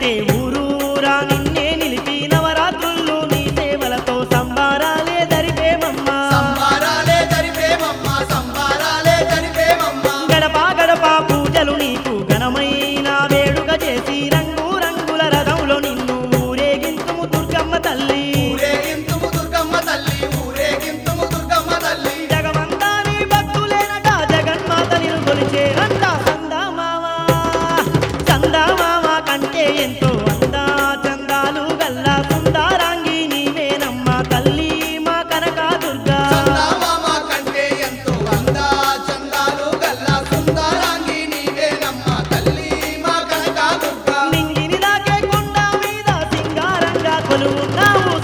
అంటే ఊరూరా నిన్నే నిలిపి నవరాత్రులు నీ సేవలతో సంబారాలే దరిపేమమ్మా సంబారాలే జరిపేమమ్మ సంబారాలే జరిపేమమ్మ గడప గడప పూజలు నీకు ఘనమైన వేడుక చేసి రంగు రంగుల రథంలో నిన్ను ఊరేగింతుము దుర్గమ్మ తల్లి ఊరేగింతుము దుర్గమ్మ తల్లి ఊరేగింతుము దుర్గమ్మ తల్లి జగమంతా నీ భక్తులేనట జగన్మాత నిన్ను కొలిచేరంట సందామామ సందామామ కంటే ఎంతో అందా చందాలు గల్లా సుందరాంగి నీవేనమ్మ తల్లి మా కనక దుర్గా చందమామ కంటే ఎంతో అందా చందాలు గల్లా సుందరాంగి నీవేనమ్మ తల్లి మా కనక దుర్గా నింగిని దాకే కొండ మీద సింగారంగా కొలువున్నావు